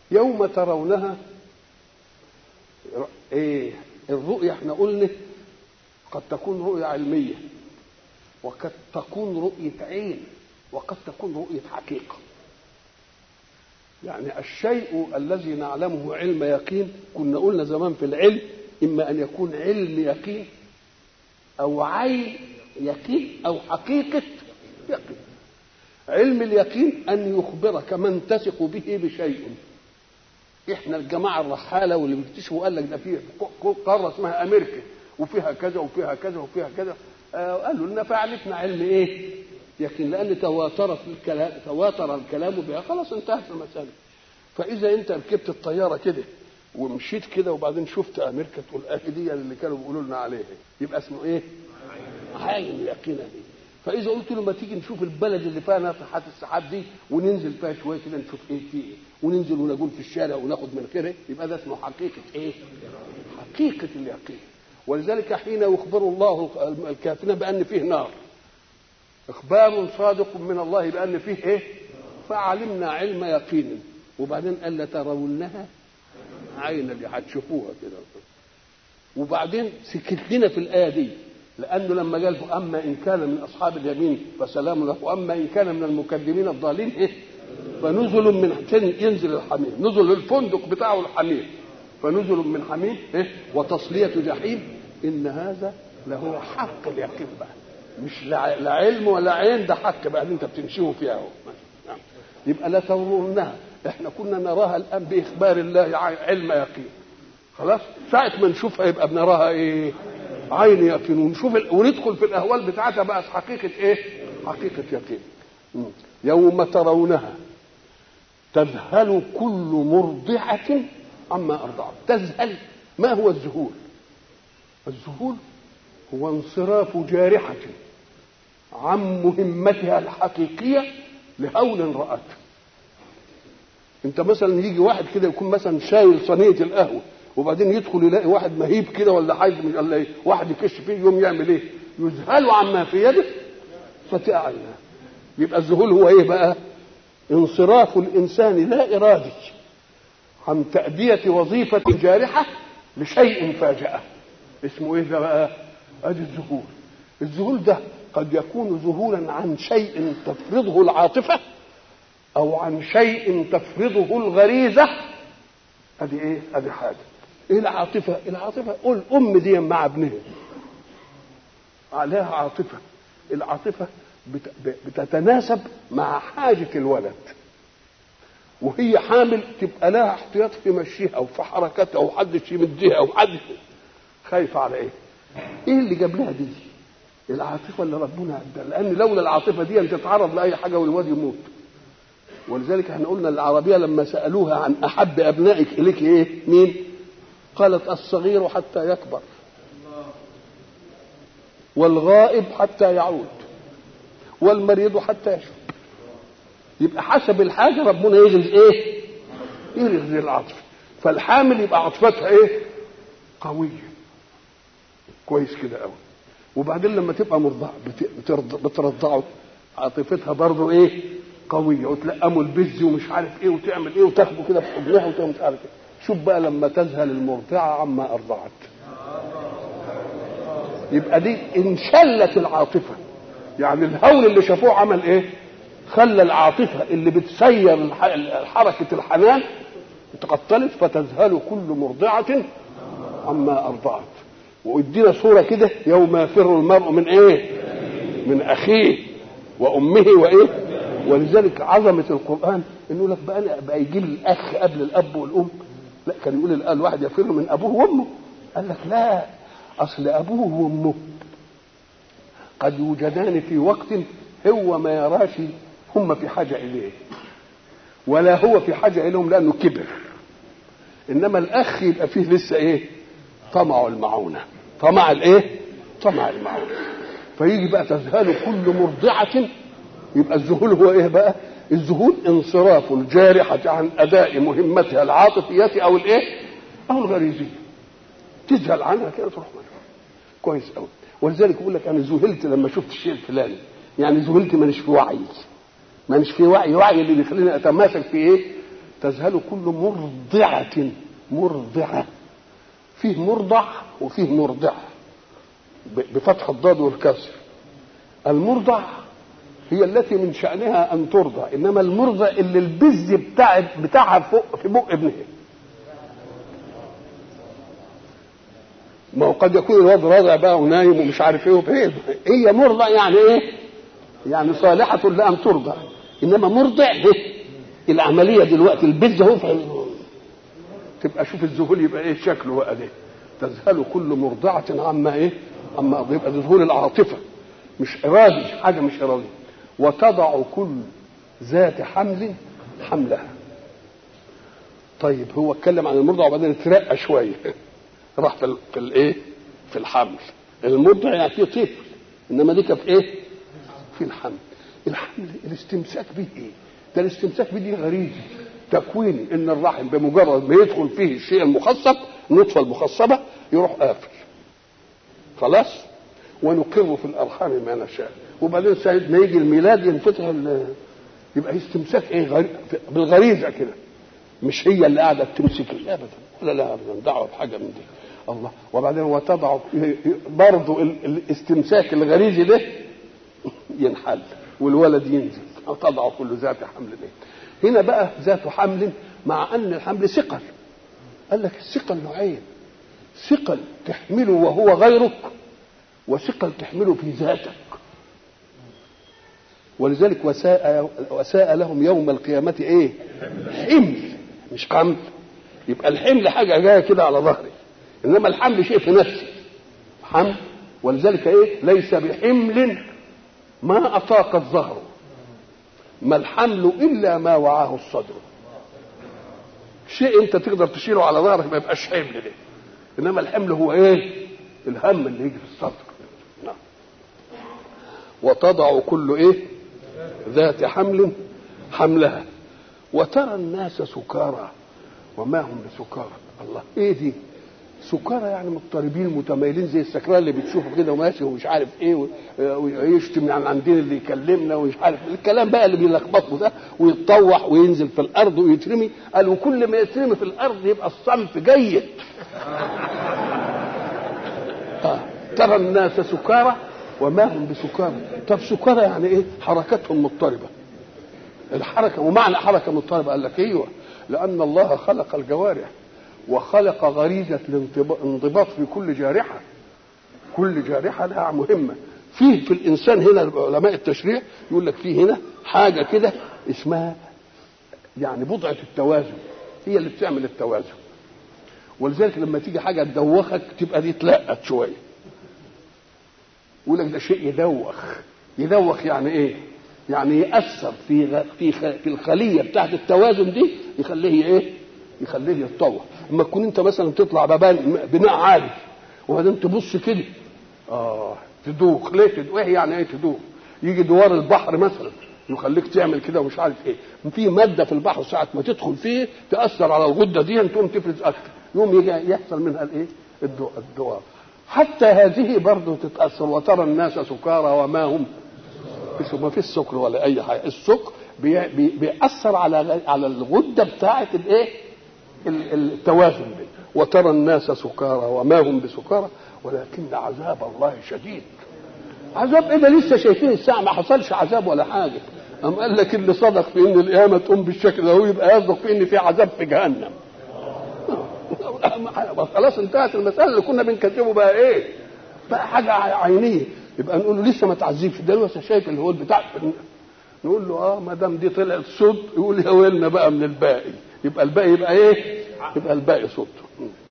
يوم ترونها ايه الرؤية احنا قلنا قد تكون رؤية علمية وقد تكون رؤية عين وقد تكون رؤية حقيقة يعني الشيء الذي نعلمه علم يقين كنا قلنا زمان في العلم إما أن يكون علم يقين أو عين يقين أو حقيقة يقين علم اليقين أن يخبرك من تثق به بشيء احنا الجماعه الرحاله واللي بيكتشفوا قال لك ده في قاره اسمها امريكا وفيها كذا وفيها كذا وفيها كذا آه قالوا لنا فعرفنا علم ايه؟ لكن لان تواترت الكلام تواتر الكلام بها خلاص انتهت المساله فاذا انت ركبت الطياره كده ومشيت كده وبعدين شفت امريكا تقول اهي دي اللي كانوا بيقولوا لنا عليها يبقى اسمه ايه؟ عين اليقين دي فاذا قلت له ما تيجي نشوف البلد اللي فيها ناطحات السحاب دي وننزل فيها شويه كده نشوف ايه في ايه وننزل ونقول في الشارع وناخد من خيره يبقى ده اسمه حقيقه ايه؟ حقيقه اليقين ولذلك حين يخبر الله الكافرين بان فيه نار اخبار صادق من الله بان فيه ايه؟ فعلمنا علم يقين وبعدين قال لترونها عين اللي هتشوفوها كده وبعدين سكت لنا في الايه دي لانه لما قال اما ان كان من اصحاب اليمين فسلام له واما ان كان من المكذبين الضالين ايه فنزل من ينزل الحميم نزل الفندق بتاعه الحميم فنزل من حميم إيه؟ وتصلية جحيم إن هذا لهو حق اليقين بقى مش لا علم ولا عين ده حق بقى اللي أنت بتمشيه فيها اهو نعم. يبقى لا ترونها احنا كنا نراها الآن بإخبار الله علم يقين خلاص ساعة ما نشوفها يبقى بنراها إيه عين يقين ونشوف ال... وندخل في الأهوال بتاعتها بقى حقيقة إيه حقيقة يقين يوم ترونها تذهل كل مرضعة عما أرضعت تذهل ما هو الذهول الذهول هو انصراف جارحة عن مهمتها الحقيقية لهول رأته انت مثلا يجي واحد كده يكون مثلا شايل صينية القهوة وبعدين يدخل يلاقي واحد مهيب كده ولا حاجة ولا ايه واحد يكش فيه يوم يعمل ايه يذهل عما في يده فتعلم يبقى الذهول هو ايه بقى انصراف الانسان لا ارادي عن تأدية وظيفة جارحة لشيء فاجأة اسمه ايه ده بقى ادي الذهول الذهول ده قد يكون ذهولا عن شيء تفرضه العاطفة او عن شيء تفرضه الغريزة ادي ايه ادي حاجة ايه العاطفة العاطفة قول ام دي مع ابنها عليها عاطفة العاطفة بتتناسب مع حاجة الولد وهي حامل تبقى لها احتياط في مشيها او في حركاتها او حد يمديها او حد خايفة على ايه؟ ايه اللي جاب لها دي؟ العاطفة اللي ربنا اداها لان لولا العاطفة دي تتعرض لاي حاجة والواد يموت ولذلك احنا قلنا العربية لما سألوها عن احب ابنائك اليك ايه؟ مين؟ قالت الصغير حتى يكبر والغائب حتى يعود والمريض حتى يشفى يبقى حسب الحاجة ربنا يغرز ايه يغرز العطف فالحامل يبقى عطفتها ايه قوية كويس كده قوي وبعدين لما تبقى مرضعة بترضعه عاطفتها برضه ايه قوية وتلقمه البز ومش عارف ايه وتعمل ايه وتاخده كده في حضنها وتعمل مش عارف ايه شوف بقى لما تذهل المرضعة عما أرضعت يبقى دي انشلت العاطفة يعني الهول اللي شافوه عمل ايه خلى العاطفة اللي بتسير حركة الحنان تقتلت فتذهل كل مرضعة عما أرضعت وادينا صورة كده يوم يفر المرء من ايه من أخيه وأمه وإيه ولذلك عظمة القرآن إنه لك بقى, بقى يجيب الأخ قبل الأب والأم لا كان يقول الواحد يفر من أبوه وأمه قال لك لا أصل أبوه وأمه قد يوجدان في وقت هو ما يراش هم في حاجة إليه ولا هو في حاجة إليهم لأنه كبر إنما الأخ يبقى فيه لسه إيه طمع المعونة طمع الإيه طمع المعونة فيجي بقى تذهل كل مرضعة يبقى الذهول هو إيه بقى الذهول انصراف الجارحة عن أداء مهمتها العاطفية أو الإيه أو الغريزية تذهل عنها كده تروح منها كويس قوي ولذلك يقول لك انا ذهلت لما شفت الشيء الفلاني يعني ذهلت مانيش في وعي مانيش في وعي وعي اللي بيخليني اتماسك في ايه تذهل كل مرضعة مرضعة فيه مرضع وفيه مرضع بفتح الضاد والكسر المرضع هي التي من شأنها أن ترضع إنما المرضع اللي البز بتاع بتاعها فوق في بق ابنها ما هو قد يكون الواد راضع بقى ونايم ومش عارف ايه وفين هي مرضع يعني ايه؟ يعني صالحة لأن ترضع إنما مرضع ايه؟ العملية دلوقتي البز اهو تبقى شوف الذهول يبقى ايه شكله بقى ده تذهل كل مرضعة عما ايه؟ عما يبقى ذهول العاطفة مش إرادي حاجة مش إرادي وتضع كل ذات حمل حملها طيب هو اتكلم عن المرضع وبعدين اترقى شويه راح في, ال... في الايه في الحمل المرضع يعني فيه طفل انما دي في ايه في الحمل الحمل الاستمساك به ايه ده الاستمساك به دي غريزي تكويني ان الرحم بمجرد ما يدخل فيه الشيء المخصب النطفه المخصبه يروح قافل خلاص ونقر في الارحام ما نشاء وبعدين ساعة ما يجي الميلاد ينفتح يبقى استمساك ايه غري... بالغريزه كده مش هي اللي قاعده تمسك ابدا ولا لا ابدا دعوه بحاجه من دي الله وبعدين وتضع برضه الاستمساك الغريزي ده ينحل والولد ينزل وتضع كل ذات حمل ده هنا بقى ذات حمل مع ان الحمل ثقل قال لك الثقل نوعين ثقل تحمله وهو غيرك وثقل تحمله في ذاتك ولذلك وساء وساء لهم يوم القيامة ايه؟ حمل مش حمل يبقى الحمل حاجة جاية كده على ظهري انما الحمل شيء في نفسي حمل ولذلك ايه؟ ليس بحمل ما أطاق الظهر ما الحمل إلا ما وعاه الصدر شيء انت تقدر تشيله على ظهرك ما يبقاش حمل ده انما الحمل هو ايه؟ الهم اللي يجي في الصدر نعم وتضع كل ايه؟ ذات حمل حملها وترى الناس سكارى وما هم بسكارى الله ايه دي سكارى يعني مضطربين متميلين زي السكران اللي بتشوفه كده وماشي ومش عارف ايه ويشتم عن عندنا اللي يكلمنا ومش عارف الكلام بقى اللي بيلخبطه ده ويتطوح وينزل في الارض ويترمي قال وكل ما يترمي في الارض يبقى الصنف جيد آه. ترى الناس سكارى وما هم بسكارى طب سكارى يعني ايه حركتهم مضطربه الحركه ومعنى حركه مضطربه قال لك ايوه لان الله خلق الجوارح وخلق غريزه الانضباط في كل جارحه كل جارحه لها مهمه فيه في الانسان هنا علماء التشريع يقول لك فيه هنا حاجه كده اسمها يعني بضعه التوازن هي اللي بتعمل التوازن ولذلك لما تيجي حاجه تدوخك تبقى دي تلقت شويه يقول لك ده شيء يدوخ يدوخ يعني ايه يعني ياثر في في في الخليه بتاعت التوازن دي يخليه ايه يخليه يتطور اما تكون انت مثلا تطلع ببان بناء عالي وبعدين تبص كده اه تدوخ ليه تدوخ ايه يعني ايه تدوخ يجي دوار البحر مثلا يخليك تعمل كده ومش عارف ايه في ماده في البحر ساعه ما تدخل فيه تاثر على الغده دي تقوم تفرز اكتر يوم يجي يحصل منها الايه الدوار حتى هذه برضه تتاثر وترى الناس سكارى وما هم ما فيش سكر ولا اي حاجه السكر بي بي بيأثر على على الغده بتاعه الايه التوازن دي وترى الناس سكارى وما هم بسكارى ولكن عذاب الله شديد عذاب ايه ده لسه شايفين الساعه ما حصلش عذاب ولا حاجه أم قال لك اللي صدق في ان القيامه تقوم بالشكل ده هو يبقى يصدق في ان في عذاب في جهنم خلاص انتهت المساله اللي كنا بنكذبه بقى ايه؟ بقى حاجه عينيه يبقى نقول له لسه ما تعذبش ده لسه شايف اللي هو بتاع نقول له اه ما دام دي طلعت صد يقول يا ويلنا بقى من الباقي يبقى الباقي يبقى ايه؟ يبقى الباقي صد